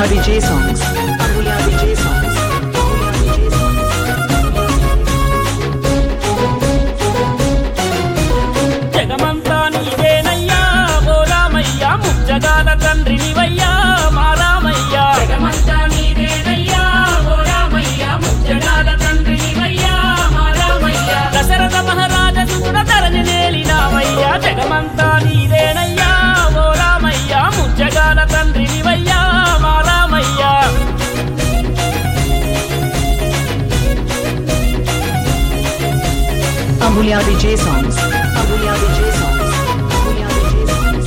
Ambulia DJ songs. Ambulia DJ songs. Ambulia DJ songs. జగమంతా నీవేనయ్యా ఓ రామయ్య ముచ్చగాల తండ్రి నీవయ్యా మా రామయ్య జగమంతా నీవేనయ్యా ఓ రామయ్య ముచ్చగాల తండ్రి నీవయ్యా మా రామయ్య దశరథ మహారాజ సుగుణ ధరణి నేలినావయ్యా జగమంతా నీవేనయ్యా ఓ రామయ్య ముచ్చగాల తండ్రి నీవయ్యా మా Ramayya Ambulia DJ songs. Ambulia DJ songs. Ambulia DJ songs.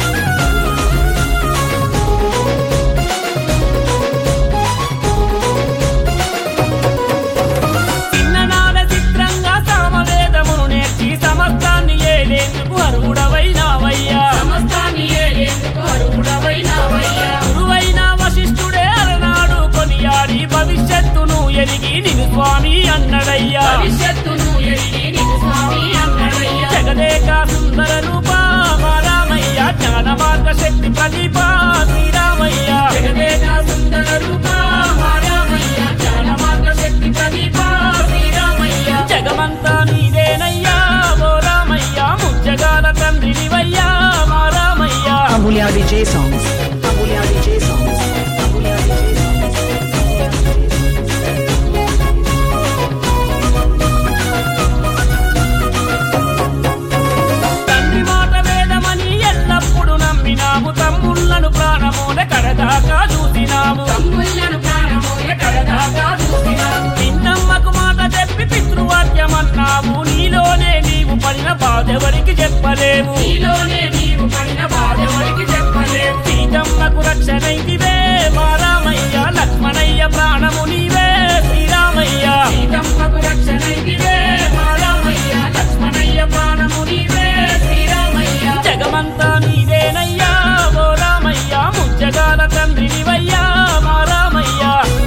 చిన్ననాడ చిత్రంగా సామవేదమును నేర్చి సమస్తాన్ని ఏలేందుకు అర్హుడవైనావయ్యా సమస్తాన్ని ఏలేందుకు అర్హుడవైనావయ్యా గురువైన వశిష్ఠుడే అలనాడు కొనియాడి భవిష్యత్తును ఎరిగి నిను స్వామి అన్నడయ్యా భవిష్యత్తును ఎరిగి నిను స్వామి అన్నడయ్యా జగదేక సుందర రూపా మా రామయ్య జ్ఞాన మార్గ శక్తి ప్రదీప శ్రీరామయ్య జగదేక సుందర రూపా మా రామయ్య జ్ఞాన మార్గ శక్తి ప్రదీప శ్రీరామయ్య జగమంతా నీదేనయ్యా ఓ రామయ్య ముచ్చగాల తండ్రి నీవయ్యా మా Ramayya Ambulia DJ songs. Ambulia DJ songs. Ambulia DJ songs. తండ్రి మాట వేదమని ఎల్లప్పుడు నమ్మినాము తమ్ముళ్ళను ప్రాణమూల కడదాకా చూసినాము తమ్ముళ్ళను ప్రాణమూల కడదాకా చూసినాము నిన్నమ్మకు మాట చెప్పి పితృవాక్యమన్నావు నీలోనే నీవు పడిన బాధెవరికి చెప్పలేవు నీలోనే నీవు పడిన బాధెవరికి చెప్పలేవు సీతమ్మకు రక్షణైతివే మా రామయ్య లక్ష్మణయ్య ప్రాణము నీవే శ్రీరామయ్య సీతమ్మకు రక్షణైతివే మా రామయ్య లక్ష్మణయ్య ప్రాణము నీవే శ్రీరామయ్య జగమంతా నీవేనయ్యా ఓ రామయ్య ముచ్చగాల తండ్రి నీవయ్యా మా Ramayya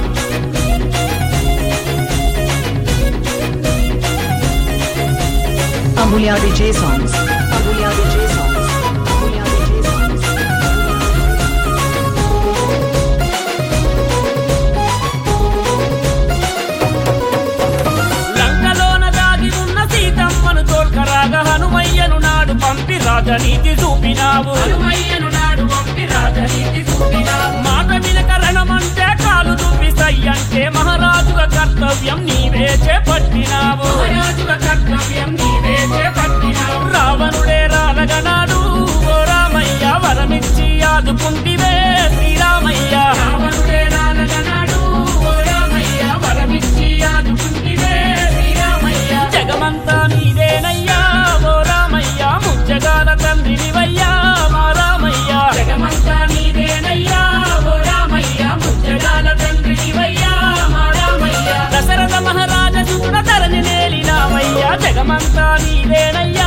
Ambulia DJ songs. Ambulia DJ songs. Ambulia DJ songs. లంకలోన దాగి ఉన్న సీతమ్మను తోల్కరాగా హనుమయ్యను నాడు పంపి రాజనీతి చూపినావు హనుమయ్యను నాడు పంపి రాజనీతి చూపినావు మాట వినక రణమంటే కాలు చూపి సై అంటే మహారాజుగా కర్తవ్యం నీవే చేపట్టినావు మహారాజుగా కర్తవ్యం నీవే చేపట్టినావు రావణుడే రాలగనాడు ఓ రామయ్య వరమిచ్చి ఆదుకుంటివే శ్రీరామయ్య రావణుడే రాలగనాడు ఓ రామయ్య వరమిచ్చి ఆదుకుంటివే శ్రీరామయ్య జగమంతా నీదేనయ్యా ఓ రామయ్య ముచ్చగాల తండ్రి నీవయ్యా మా రామయ్య జగమంతా నీదేనయ్యా ఓ రామయ్య ముచ్చగాల తండ్రి నీవయ్యా మా రామయ్య దశరథ మహారాజ సుగుణ ధరణి నేలినావయ్యా జగమంతా నీదేనయ్యా